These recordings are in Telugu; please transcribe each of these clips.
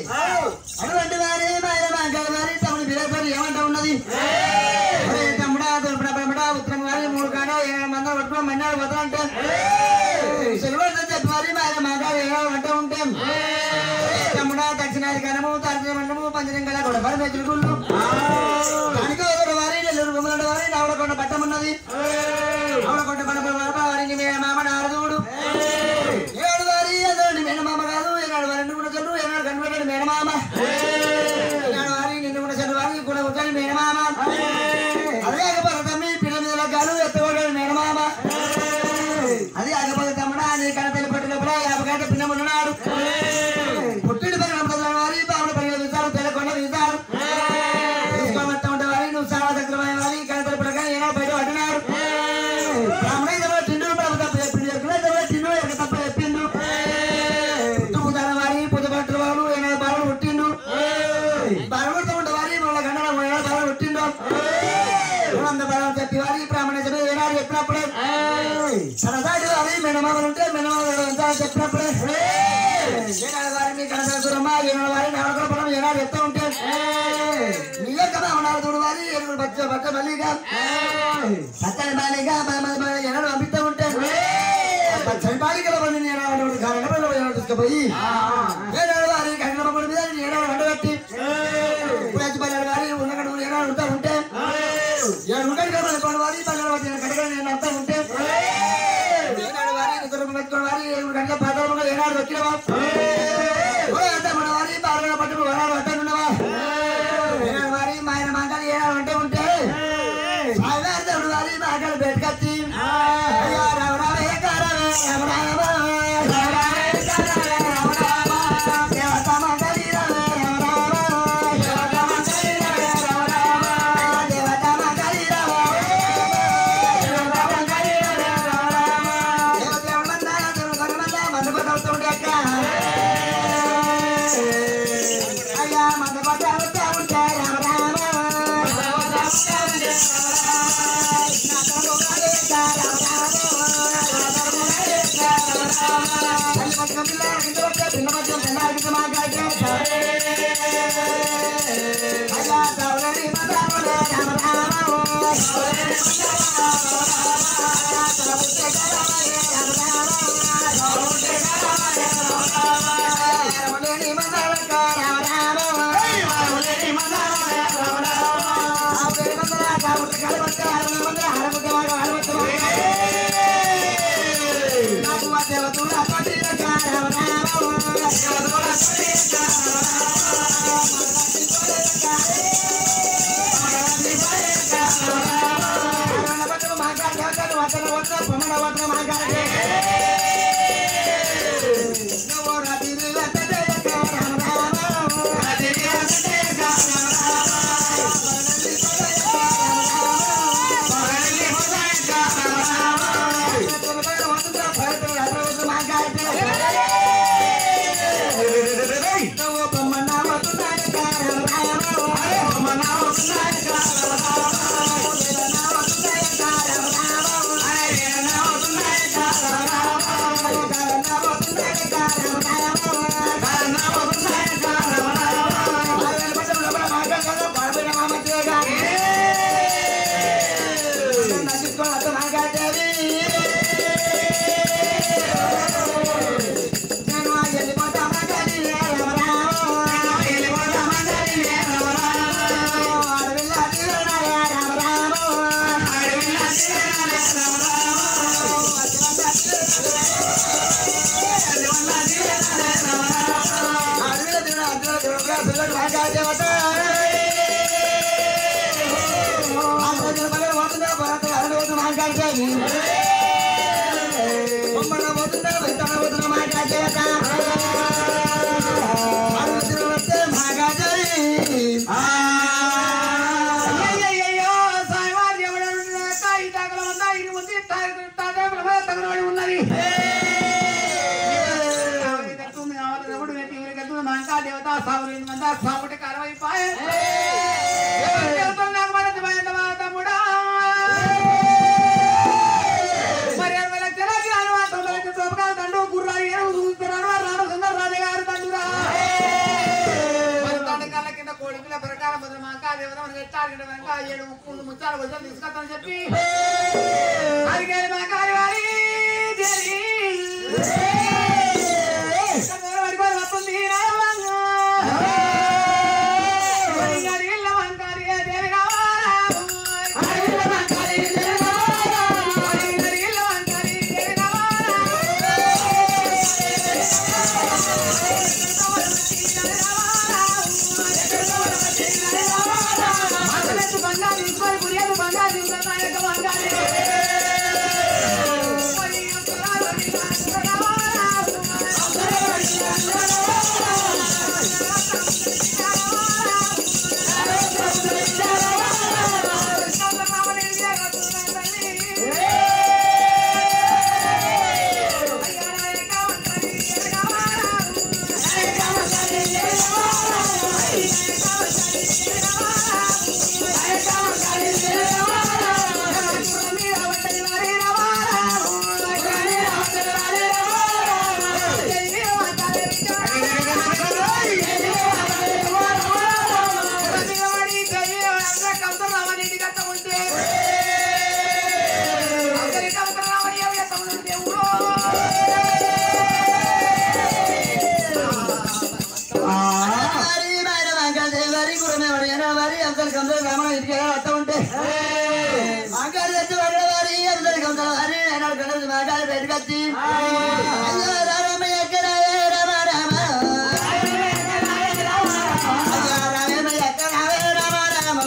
అటువంటి వారి మైన మాంకాల వారి తమని బిరపడి ఏమంటా ఉన్నది ఒరే తమ్ముడా తొలుపుడా పడమడా ఉత్తరం వారి మూడు కాడ ఏడు మందలు పట్టుకుని మన్నాడు వదలంటే సెలవులతో చెప్పి వారి మైన మాంకాల ఏడు అంటూ ఉంటే తమ్ముడా దక్షిణాది కనము తరచు మండము పంచలింగల కూడా పరమేశ్వరు గుళ్ళు దానికి ఒకటి వారి నెల్లూరు గుమ్మల వారి నవలకొండ పట్టం ఉన్నది నవలకొండ పట్ట వారికి మేడ మామ నారదుడు ఏడు వారి ఎదురు మేనమామ కాదు ఏనాడు వారి కూడా చెల్లు ఏనాడు కనిపెట్టాడు మేనమామ ఏనాడు వారి నిన్ను కూడా చెల్లు వారి కూడా ఉంటాడు మేనమామ అదే కాకపోతే తమ్మి పిల్ల మీద గాలు ఎత్తగొట్టాడు మేనమామ అది కాకపోతే తమ్ముడా నీ కడ తల్లి పట్టు లోపల యాభై గంట పిన్నమున్నాడు పుట్టిన పని నమ్మకం వారి పాముల పని చూస్తారు తెల్లకొండ చూస్తారు తీసుకోమత్త ఉంటే వారి నువ్వు చాలా దగ్గరమైన వారి కడ తల్లి పడక ఏనాడు బయట పట్టినాడు బ్రాహ్మణ ఇదవ తిండు ప్రభు తప్ప చెప్పిండు ఎక్కడ ఇదవ తిండు ఎక్కడ తప్ప చెప్పిండు పుట్టుకుతాన వారి పుట్టబట్టు వాడు ఏనాడు బాలను పుట్టిండు బాలముడితో ఉంటే వారి మళ్ళీ గంటల ఏనాడు బాలను పుట్టిండు అంత బలం చెప్పి వారి బ్రాహ్మణ చెప్పి ఏనాడు చెప్పినప్పుడే సరదాటి వారి మినమామలు ఉంటే మినమామలు ఎంత చెప్పినప్పుడే ఏనాడు వారి మీ కనసరమ్మ ఏనాడు వారి నవకల పొలం ఏనాడు చెప్తా ఉంటే నీ యొక్క బ్రాహ్మణాలు చూడు వారి ఏనుగుడు బచ్చ బచ్చ మల్లిగా సత్తని బాలిగా ఎన్నడూ పంపిస్తూ ఉంటే పచ్చని బాలికల పని నేను అటువంటి కారణంలో ఏనాడు తీసుకుపోయి ఏనాడు వారి కంకణ మీద ఏనాడు వండబెట్టి పల్లెల వారి ఉన్నగడు ఏనాడు ఉంటా ఉంటే ఏడు ఉంటాడు కదా పని వారి పల్లెల వారి కడగ నేను అంతా ఉంటే ఏనాడు వారి నిద్ర పెట్టుకుని వారి ఏడు గంటల పాత్రలో ఏనాడు వచ్చినవా అంతా మన వారి బాగా పట్టుకు వరాడు అంటున్నావా ఏనాడు వారి మాయన మాటలు ఏనాడు అంటే ఉంటే సాయివారి వారి మాటలు పెట్టుకొచ్చి అయ్యా రామ రామ ఏ కారమే రామ రామ రామ రామ ఏ కారమే రామ రామ దేవత మంగళి రమే రామ రామ దేవత మంగళి రమే రామ రామ దేవత మంగళి రమే దేవత మంగళి రమే రామ రామ దేవత మందాల దేవత మందాల మండపం అవుతుండే అక్క అయ్యా మండపం అవుతా ఉంటే రామ రామ అయ్యయ్యయ్యో, సాయివారి ఎవడన్నా తాయి తాగల ఉందా? ఇది ఉంది, తాయి- తాగల మీద తగలబడి ఉన్నది. ఎవరికి ఎత్తుంది కావాలి, ఎవడు ఎత్తి, ఎవరికి ఎత్తుంది, మా ఇంకా దేవత సావులు ఎనిమిది మంది, ఆ సావుటికి అరవై పాయ. ఎవరికి ఎత్తుంది, నాకు మనసు పోయిందమ్మా, తమ్ముడా. మరి అరవై లక్షల కిరాణా, తొంభై లక్షల తోపకాలు దండు, గుర్రాలు ఏనుగు చూస్తున్నాడు, రామచంద్ర రాజు గారు దండురా. ముచ్చాలు కొంచెం తీసుకొస్తానని చెప్పి అడిగారు మా కాలి వారి దేవి. కన్నెర పడుకొని వస్తుంది రాయమ్మ. అడిగారు ఇళ్ళ వంకారి దేవి కావాలా? అడిగారు ఇళ్ళ వంకారి దేవి కావాలా? మాటలెత్తు బంగారు తీసుకొని పురియలు బంగారు తీసుకొని నా యొక్క బంగారు. మరి ఉత్తరాలు నీకు కావాలా? మరి మైన మాంకాలు దేవదారి గురమే వడిగిన వారి అందరి కందరు రామణ ఇంటికి వస్తా ఉంటే మాంకాలు తెచ్చి వడిన వారి అందరి కందరు వారి నేను కలసి మాంకాలు బయటకు వచ్చి అయ్యో రామ ఎక్కడ రామ రామ అయ్యో రామ ఎక్కడ రామ రామ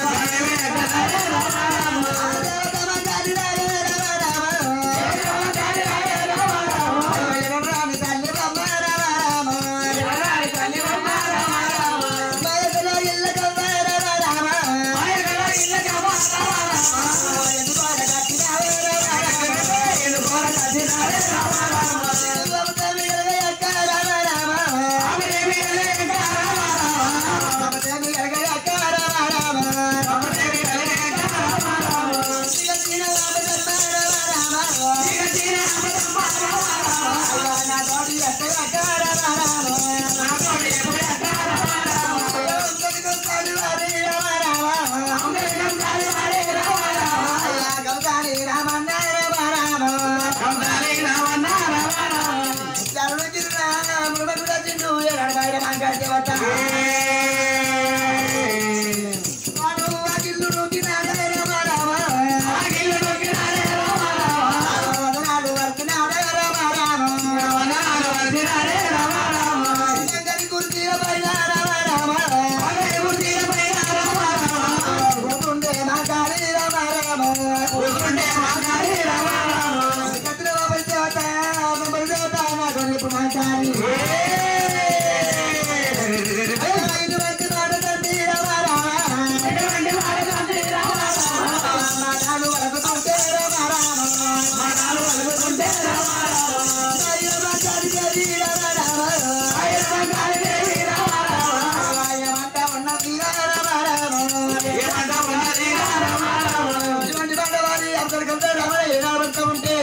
ఉంటే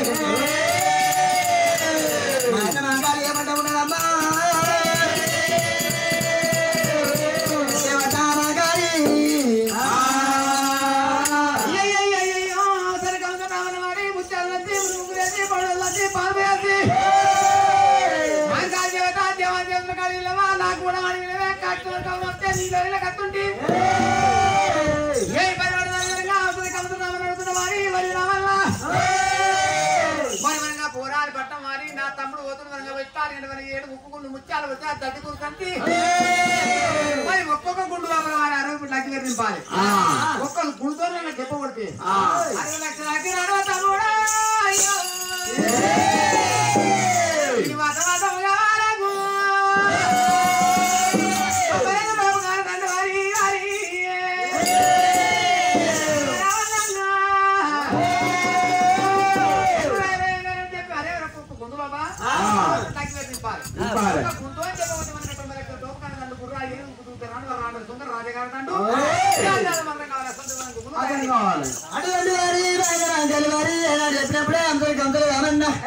ఏమంటా ఉన్నదమ్మా అయ్యయ్యయ్యయ్యో, సరే కనుక రావణవాడి, ముత్యాలది, మురుగులేది, పడవలది, పాల్వేది. మాంకాళ దేవత, దేవాదేవుల కాడిలవా, నాకు కూడా అడిగినవే, కాకినాడ కావాలి వస్తే నీ గదిలో కత్తుంటి. ఏ పని పడదానిగా, అవతలి కమత రామని అడుగుతున్న వారి, వరి రామల్లా. మరి మనగా పోరాడి పట్టం వారి, నా తమ్ముడు పోతున్న వరంగా పెట్టాలి, అంటే మరి ఏడు ముక్కుకుండు ముత్యాలు వచ్చి ఆ దడ్డి కూర్చంటి. మరి ఒక్కొక్క గుండు లోపల వారి అరవై పుట్ల అగ్గి వేసి నింపాలి ఒక్కరు గుడితో నాకు చెప్పబడితే అరవై లక్షల అగ్గి నడవ తమ్ముడా అయ్యో ఇది మతమతముగా వారకు. అబ్బయ్య బాబు గారు నన్ను వారి వారి. రావణన్న. చెప్పి అరే ఒక్కొక్క గుండు బాబా అగ్గి వేసి నింపాలి నింపాలి. ఒక్క గుండు అని చెప్పబోతే మనకి ఇక్కడ మరి ఇక్కడ దోపకాన్ని నన్ను గుర్రాలు ఏం కుదురుతారు రాను రాను సుందర రాజగారు అంటూ రాజాలు మనకు కావాలి సొంత మనకు గుండు అదే కావాలి అటువంటి వారి రాజరాజాల వారి ఏనాడు చెప్పినప్పుడే అందరికి అందరూ రామన్న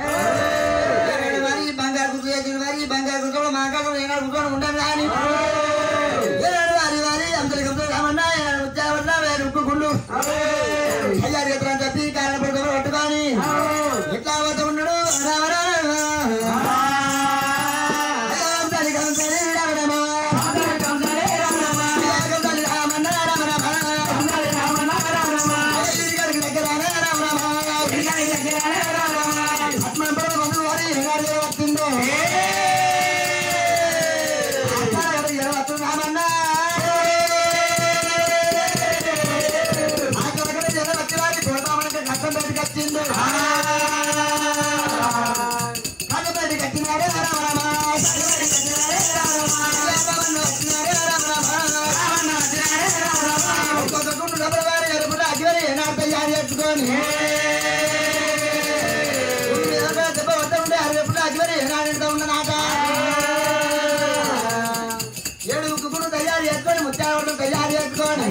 ఏడు ఉక్కుకుడు తయారు చేసుకొని ముత్యాలు తయారు చేసుకొని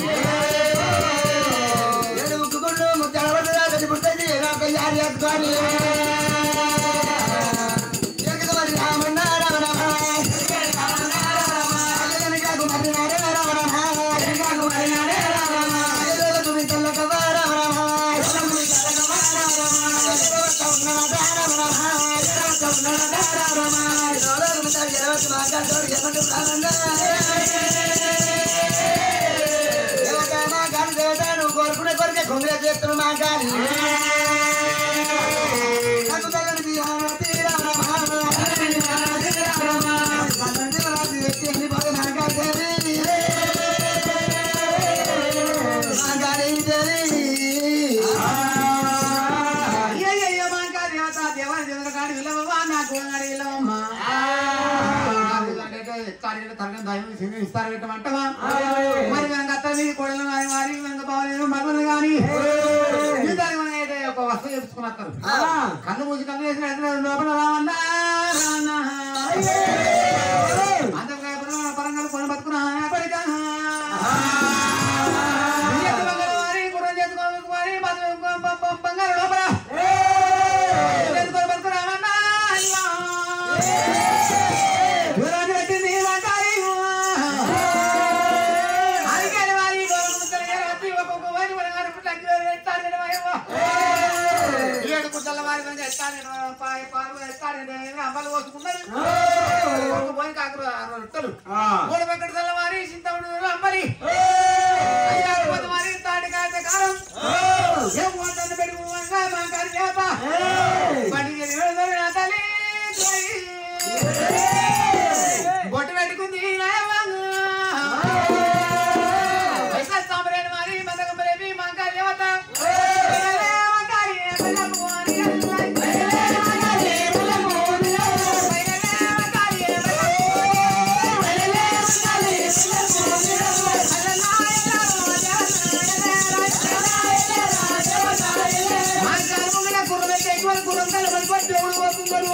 ఏడు ఉక్కుకుడు ముత్యాలు గది పుట్టది ఎలా తయారు చేసుకొని జగదవరి రామన్న రామ రామ జగనకాకు మరి నారే రామ రామ జగనకాకు మరి నారే రామ రామ జగదవరి తల్లకవ రామ రామ జగదవరి తల్లకవ రామ రామ జగదవరి ఉన్నద రామ రామ జగదవరి ఉన్నద రామ రామ జగదవరి ముత్యాలు జగదవరి మాగాడు జగదవరి రామన్న దేవతామా గాలి దేవత నువ్వు కోరుకునే కోరికే కొంగరే చేస్తున్న మా గాలి నాకు తగని దియానతి రామ రామ తగని దియానతి రామ రామ తగని దియానతి వ్యక్తి అన్ని బాగా నా గాలి మా గాలి దేవి అయ్యయ్యో మా కార్యత దేవాని దేవుని కాడి విలవమ్మా నాకు కాడి విలవమ్మా తరగతి దైవం సింగి ఇస్తారు పెట్టమంటవా మరి వెనక అత్త మీద కొడలు కానీ వారి వెనక బావలేదు మగలు కానీ దానికి మనం అయితే ఒక వస్తువు చెప్పుకుని వస్తారు కన్ను మూసి కన్ను వేసిన వెంటనే లోపల రావన్నా రానా అందుకే పరంగా కొని బతుకున్నా పడికా వారి గుర్రం చేసుకోవాలి వారి బంగారు లోపల చేసుకొని బతుకున్నామన్నా అయ్యా గుర్రాన్ని పెట్టింది వంకాయి అడిగాడు వారి గోరు ముద్దలు గారు వచ్చి ఒక్కొక్క వారి మన గారు పుట్టకి ఎత్తారు కదా వాయవ్వ. ఏడు ముద్దల వారి మన ఎత్తారు కదా, పాయ పాలు ఎత్తారు కదా, అమ్మలు పోసుకున్నారు ఒక పోయి కాకులు ఆరు రొట్టెలు మూడు వెంకటసల వారి చింతమడు అమ్మలి ఐదారు పది వారి తాటికాయ కారం ఏం వంటను పెడుకు వంగా మా గారి చేప బండికి నిలబడి నా తల్లి బొట్టు పెట్టుకుంది సాంబ్రేని మారి మదకంబరేవి మంకారి దేవత గుర్రం కలబడి పట్టి ఎవడు పోతున్నారు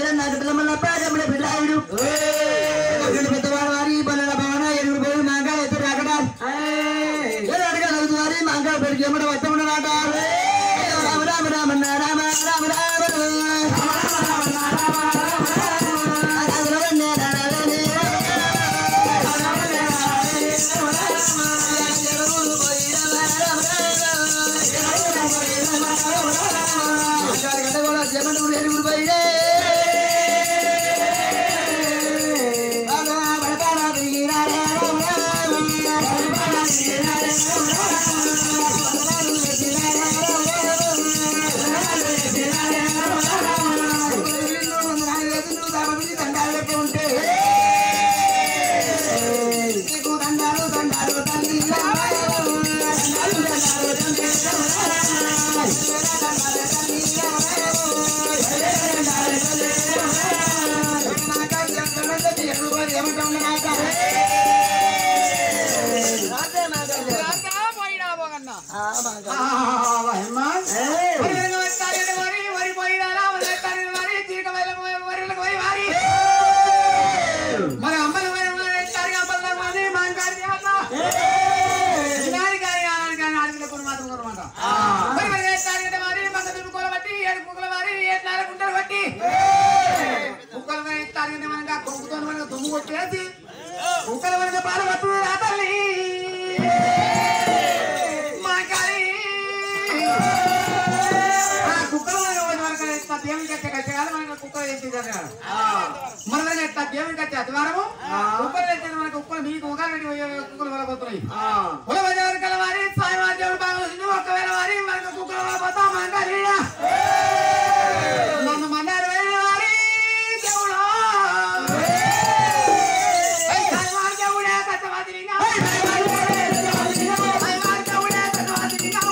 నాకు పిల్లమల్ల పాదముల బిడ్డాయుడు అక్కడ పెద్దవాడు వారి పల్లెల భవన ఎరుగురు పోయి మాంగా ఎత్తురు అక్కడ ఏడు అడగాలి అవుతు వారి మాంగా పెడికి ఎమ్మడ వద్ద ఉండరాట రామ రామ రామ రామ రామ రామ రాజా పోయినా పోగన్నా. అమ్మా. వరి వెనక వెత్తాలి వరి, వరి పోయినా వరి వెత్తాలి వరి, చీక వెనక వరి, వరిలకు పోయి వారి. మరి అమ్మలు వరి, వరి వెత్తాలి, అమ్మలకు వరి, మాంకాడి అమ్మ. ఈనాడు కానీ, ఆనాడు కానీ అడవిలో కొన్ని మాత్రం కొన్ని మాట. వరి వరి వెత్తాలి అంటే వారి, మగ దుమ్ముకోల బట్టి, ఏడు కుక్కల వారి, ఏడు నాలుగు గుంటలు బట్టి. కుక్కల వరి వెత్తాలి అంటే మనకు ఆ కొమ్ముతో మనకు దుమ్ము కొట్టేసి, కుక్కల వరకు పాలు పట్టు రా తల్లి మాంకాడి. ఆ కుక్కల వరకు పోయిన వరకు ఎట్లా దేవుని కట్టే కట్టేయాలి మనకు కుక్కలు చేసి జరగాలి మన ఎట్లా దేవుని కట్టే అతివారము కుక్కలు తెచ్చిన మనకు కుక్కలు మీకు ఉగాది పెట్టి పోయే కుక్కలు వెళ్ళబోతున్నాయి కులవజారు కల వారి సాయవారి దేవుడు బాగా వచ్చింది ఒక్కవేళ వారి మనకు కుక్కలు వెళ్ళబోతా మాంకాడి నన్ను మన్నారు వెళ్ళిన వారి దేవుడా సాయవారి దేవుడే కట్టవాదినిగా సాయవారి దేవుడే కట్టవాదినిగా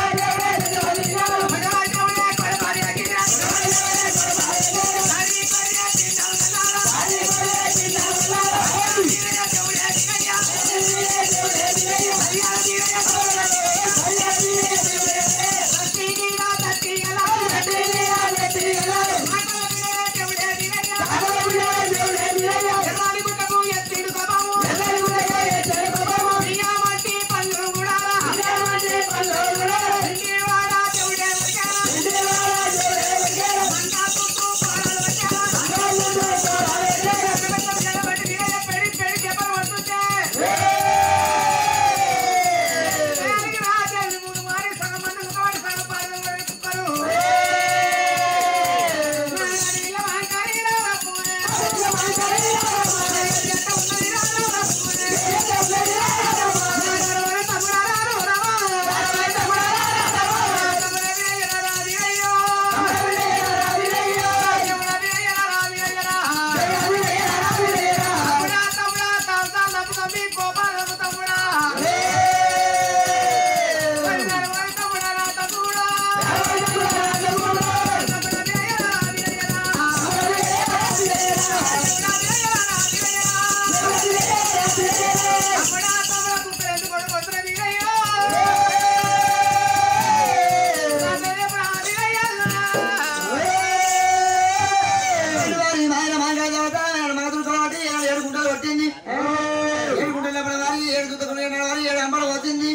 వారి మాయన మాంగా దేవత ఏడు మగదులు కొలబట్టి ఏడు ఏడు గుంటలు కొట్టింది ఏడు గుంటల వారి ఏడు దుద్దకులు ఏడు వారి ఏడు అంబలు వచ్చింది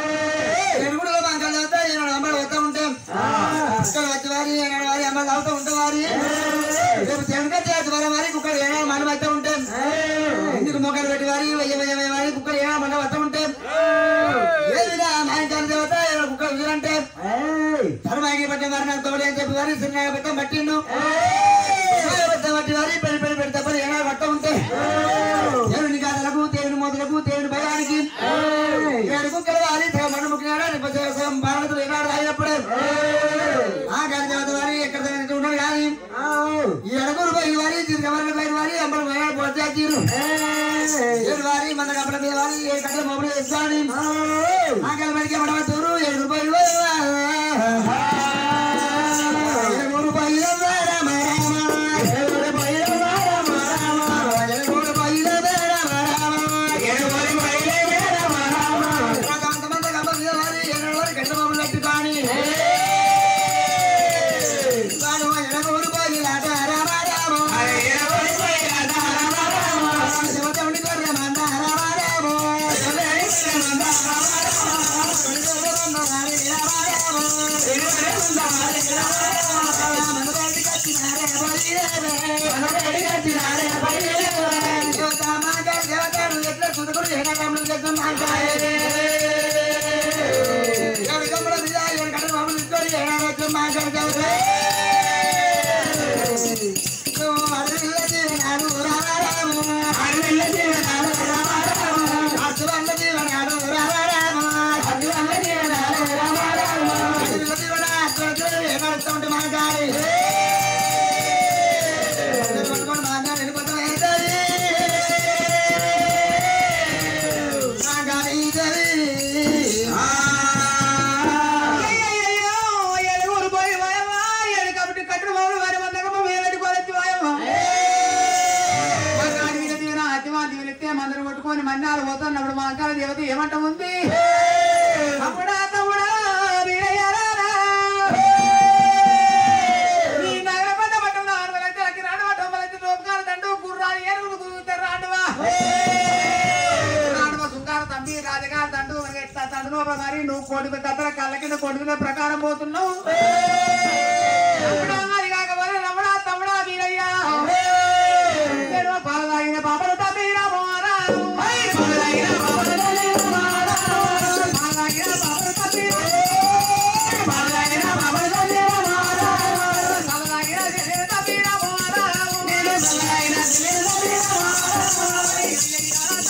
ఏడు గుంటల మాంగా దేవత ఏడు అంబలు వస్తూ ఉంటే కుక్కలు వచ్చి వారి ఏనాడు వారి అమ్మలు అవుతూ ఉంటే వారి రేపు తెనక చేతి వారి వారి కుక్కలు ఏనాడు మనం అయితే ఉంటే ఇందుకు మొక్కలు పెట్టి వారి వెయ్యి వెయ్యి వెయ్యి వారి కుక్కలు ఏనాడు మనం వస్తూ ఉంటే ఏదిరా మాయంకాల దేవత ఏడు కుక్కలు వీరంటే ధర్మాకి పట్టిన వారి నాకు తోడు అని చెప్పి వారి సినిమా పెట్ట మట్టిండు పెద్ద మట్టి వారి పెళ్లి పెళ్లి పెడితే పని ఏనాడు పట్ట ఉంటే దేవుని గాథలకు దేవుని మొదలకు దేవుని భయానికి ఏడు కుక్కలు వారి మన్ను ముఖ్యంగా భారతలు ఏనాడు తాగినప్పుడే ఆ గాలి దేవత వారి ఎక్కడ తిరిగి ఉన్నారు కానీ ఈ అడుగురు పోయి వారి తిరిగి పోయిన వారి అంబలు పోయిన పోతే తీరు ఏడు వారి మన కప్పల మీద వారి ఏ కట్టల మొబైల్ వేస్తాను ఆ గాలి బడికి పడవతూరు ఏడు రూపాయలు ఏడు రూపాయలు రామ రామ ఏడు రూపాయలు రామ రామ ఏడు రూపాయలు రామ రామ ఏడు రూపాయలు రామ రామ అంతమంది కప్పల మీద వారి ఏడు వారి గంట మొబైల్ పెట్టి కానీ వాడు ఎడమూరు పోయిలాట రామ రామ అయ్యయ్యయ్యో, ఏడుగురు పోయి వాయమ్మా, ఏడు కాబట్టి కట్టుడు బాబులు వారి వందకమ్మ వేరెడ్డి కొలెత్తి వాయమ్మ. మగాడి మీద దీవెన, అతిమా దీవెన ఇస్తే మందరు కొట్టుకొని మన్నాడు పోతున్నప్పుడు మా అక్కడ దేవత ఏమంట ఉంది తమ్ముడా తమ్ముడా వీరయ్యారా నీ నగర పడ్డ పట్టంలో ఆరు వేల లక్షలకి రాడు పట్టం వలకి తోపుకారు దండు గుర్రాలు ఏనుగులు గురుగుతారు రాడువా రాడువా సుంగార తంబి రాజగారు దండు ఎట్లా తండ్రి మరి నువ్వు కోడి మీద కథల కళ్ళ కింద కోడి మీద ప్రకారం పోతున్నావు తమ్ముడా, అది కాకపోతే రమణా తమ్ముడా వీరయ్యా నేను పాలు తాగిన పాపలు తమ్మి రామోరా పాలు తాగిన పాపలు తమ్మి రామోరా పాలు తాగిన పాపలు తమ్మి పాలు తాగిన పాపలు తమ్మి రామోరా పాలు తాగిన దిల్లు తమ్మి రామోరా నేను పాలు తాగిన దిల్లు తమ్మి రామోరా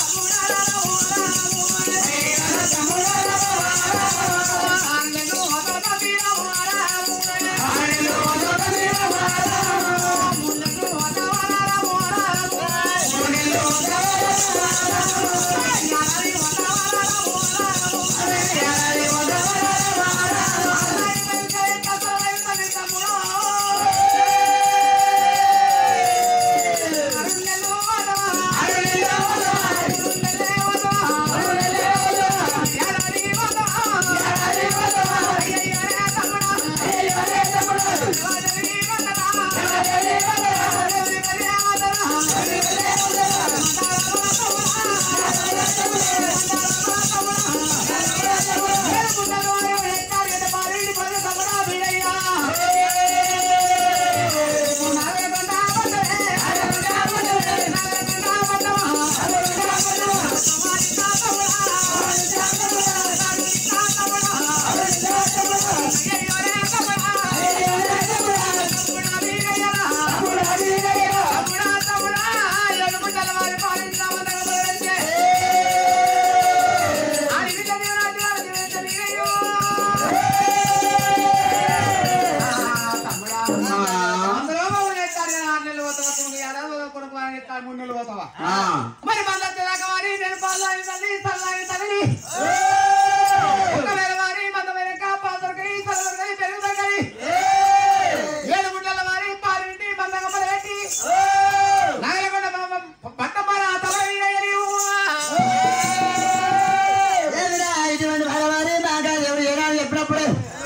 మరి మళ్ళీ మరి నేను పాలని తల్లి తల్లని తల్లి ఒకవేళ వారి మందమైన పాత్రకై తలవరకై పెరుగుదకై ఏడు గుడ్డల వారి పాలింటి మందగమ్మల పెట్టి నగలకొండ పట్టమర తల ఎప్పుడప్పుడు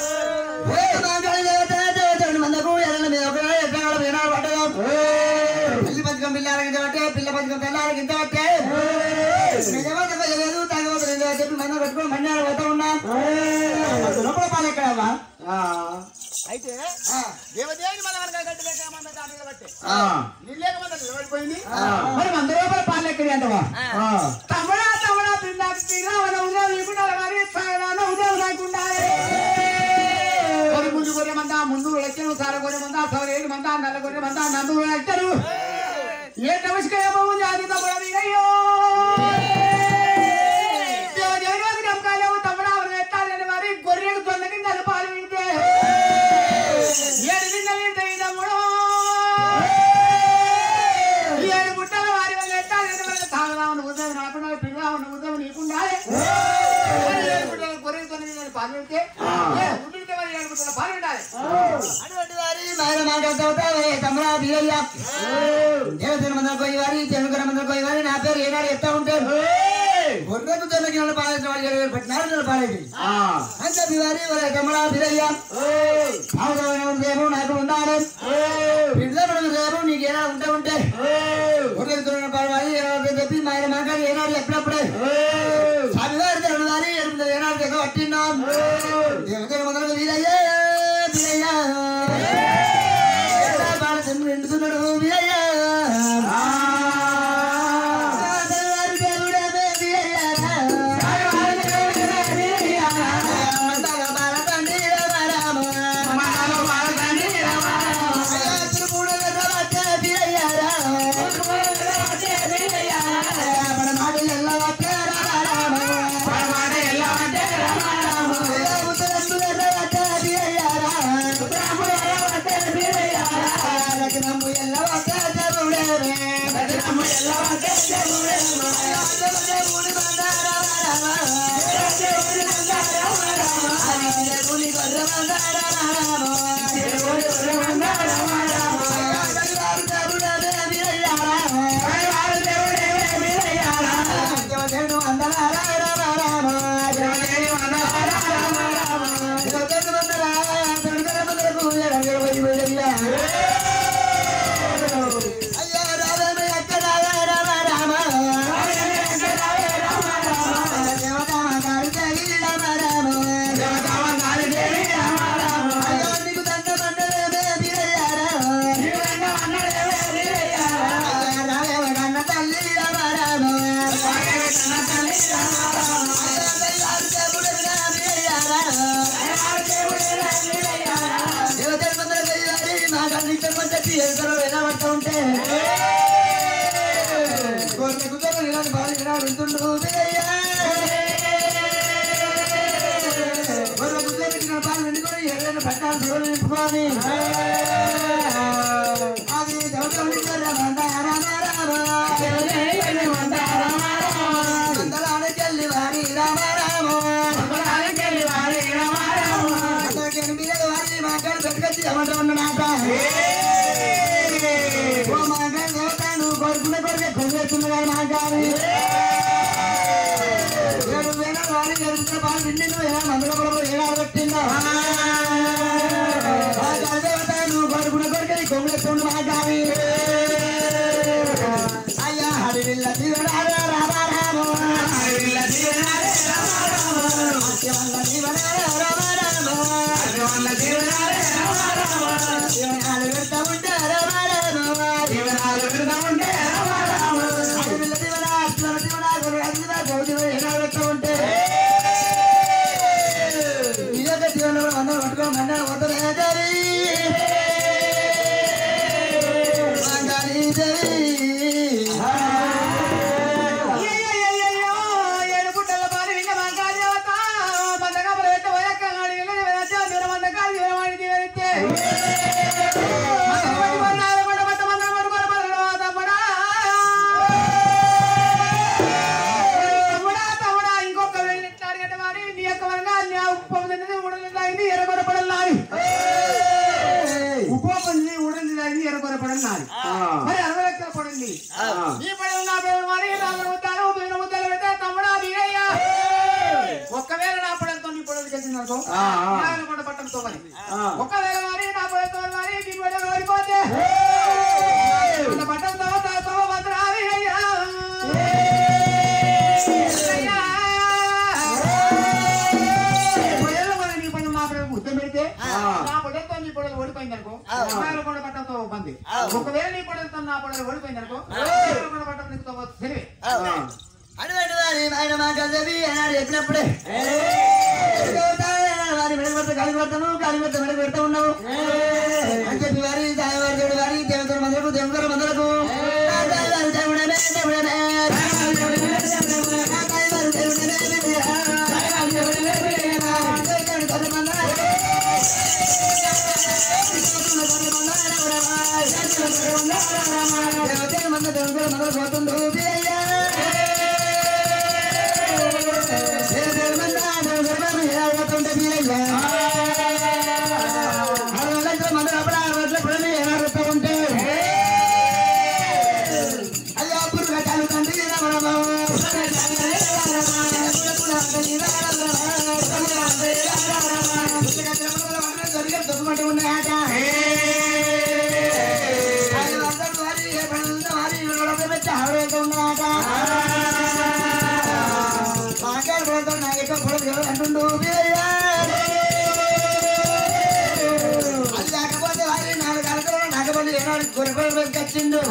మందకు ఎర్రల మీద ఒక ఎట్లా వినాడు పట్టదు పిల్లి పథకం పిల్లాలకి ఇంతవట్టే పిల్ల పథకం పిల్లాలకి ఇంతవట్టే నిజమైతే లేదు తగ్గవద్దు లేదు అని చెప్పి మంద పెట్టుకొని మన్నాడు పోతా ఉన్నాం లోపల పాలు ఎక్కడమ్మా అయితే దేవదేవుని మన వెనక గడ్డి లేక మంద దాటి నిలబట్టే ఆ, నీళ్ళేక మంద నిలబడిపోయింది ఆ. మరి మంద లోపల పాలు ఎక్కడి అంటవా ఆ. తమ్ముడా తమ్ముడా పిల్లాకి తీరా మన ఉదయం లేకుండా మరి సాగరాన ఉదయం లేకుండా మరి ముందు కొరే మంద ముందు లెక్కను సార కొరే మంద సవరేడు మంద నల్ల కొరే మంద నందు లెక్కరు ఏ నమస్కారం జాతి తమ్ముడా వీరయ్యో దేవదేవుని నమ్మకాలేవు తమ్ముడా ఎవరు ఎత్తాలని మరి గొర్రెకు దొండ కింద పాలు వింటే ఏడు గిన్నెలు ఇంటాయి తమ్ముడు ఏడు గుట్టల వారి వల్ల ఎత్తాలని మరి తాగదామని ఉదయం నాకుండా పిల్లదామని ఉదయం నీకుండా ఏడు గుట్టల గొర్రెకు దొండ కింద పాలు వింటే ఏ గుడ్డితే మరి ఏడు గుట్టల పాలు వింటాలి అటువంటి వారి మాయల మాట్లాడుతా తమ్ముడా బీరయ్య దేవతల మందలు పోయి వారి తెలుగుల మందలు పోయి వారి నా పేరు ఏనాడు చెప్తా ఉంటారు గొర్రెకు తొలగి నెలలు పాలేసిన వాడు ఏడు వేలు పట్టినారు నెలలు పాలేదు అంతే బివారి ఒరే తమ్ముడా బీరయ్య అవసరమైన రేపు నాకు ఉండాలి పిల్లలు రేపు నీకు ఏనాడు ఉంటే ఉంటే గొర్రెకు తొలగిన పాడవాలి ఏనాడు చెప్పి మాయల మాట్లాడి ఏనాడు ఎప్పుడప్పుడే స్వామివారి తెలుగు వారి ఎనిమిది ఏనాడు దగ్గర పట్టినాం దేవతల మందలకు వీరయ్యే వీరయ్య బాలచంద్రుడు ఎండుతున్నాడు అయ్యో రామ ఎక్కడ రామ రామ ఉంటే కోరిక కుదరదు ఇలాంటి బాధ వినాడు వింటుండు బియ్యా నింపుకొని అది దౌడకెళ్ళి వారి రామ రామ వారి మాట్లాడి పెట్టుకొచ్చి ఏమంటా ఉన్నాడు ఓ మాట్లాడి దేవతాను కోరుకున్న కోరిక కొంగెత్తున్నగా మాట్లాడి ఏడు వేల వారి ఎదుగుతున్న పాలు నిండిను ఎలా మందుల పొలంలో ఏడాడు పెట్టిందో ఆ దేవతాను కోరుకున్న కోరిక నీ కొంగెత్తుండు మాట్లాడి అయ్యా హరివిల్ల దీవనారా రామ రామ హరివిల్ల దీవనారా రామ రామ అత్యవల్ల దీవనారా రామ రామ అత్యవల్ల దీవనారా రామ రామ దీవనాలు పెడతా ఉంటే రామ రామ దీవనాలు పెడతా ఉంటే రామ రామ హరివిల్ల దీవనా అత్యవల్ల దీవనా గురు అందిన గౌదివ ఏనాడు పెడతా ఉంటే ఈ యొక్క జీవనంలో అందరూ పట్టుకొని మన్నాడు పోతారు ఏదారి మంగాలి దేవి అయ్యయ్యయ్యయ్యో, ఏడు పుట్టల పాలు విన్న మంకాళి దేవత, మందకాపుల వెంట పోయాక నాడు ఇళ్ళని వెనచ్చ, దివన మందకాళి దివనవాణి దివనిచ్చే. మందకపట్టి మన్నాల కొండ మట్ట మంద మడుకొర మరణ తమ్ముడా. తమ్ముడా, తమ్ముడా, ఇంకొక వెళ్ళి ఇట్లాడు గడ్డ మారి, నీ యొక్క వరంగా నీ ఆ ఉప్పం తిన్నది, ఉడలు తాగింది, ఎర్రగొర్ర పడలు నాది. ఉప్పం తిన్నది, ఉడలు తాగింది, ఎర్రగొర్ర పడలు నాది. మరి అరవై లక్షల పడింది ఈ పడలు నా పడలు మరి రాముడు ముద్దాలు బియ్యం ముద్దాలు పెడితే తమ్ముడా బీరయ్య ఒక్కవేళ నా పడలతో నీ పడలు చేసిందనుకో నాయన కొండ పట్టణంతో మరి ఒక్కవేళ మరి నా పడలతో మరి నీ పడలు ఓడిపోతే కొండ పట్టణంతో తాతో భద్రా వీరయ్య వీరయ్య. పడలు మరి నీ పడలు మా పడలు ముద్ద పెడితే నా పడలతో నీ పడలు ఓడిపోయింది అనుకో నాయన కొండ పట్టణంతో బంది ఒకవేళ నీ పడలతో నా పడలు ఓడిపోయింది అనుకో నాయన కొండ పట్టణం నీకు తెలివే అటువంటి వారి ఆయన మా కదవి అన్నాడు చెప్పినప్పుడే వారి మెడకు పెడతా కాలికి పెడతాను కాలికి పెడతా మెడకు పెడతా ఉన్నావు అని చెప్పి వారి సాయవారి దేవుడు వారి దేవతల మందరకు దేవతల మందరకు వారి దేవుడనే దేవుడనే వారి దేవుడనే దేవతల మంద దేవతల మందలు పోతుండు అంటుండు అది కాకపోతే వారి నాలుగు అలకలు నాగబల్లి ఏనాడు కొరకొర కచ్చిండు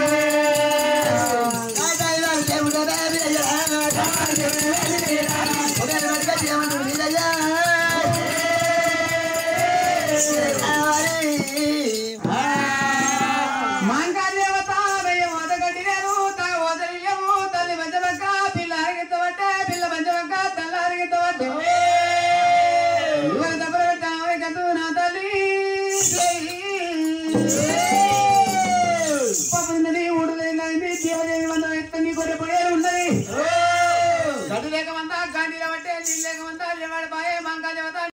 మాంకాదేవత వెయ్యి మొదగడినేను తా వదలియము తల్లి మంచమక్క పిల్ల అరిగితవట్టే పిల్ల మంచమక్క తల్ల అరిగితవట్టే ఇవాళ దెబ్బలు పెట్టావే కట్టు నా తల్లి పప్పుందని ఊడు గడ్డి లేక మందా గాంధీ లేవంటే నీళ్ళు లేక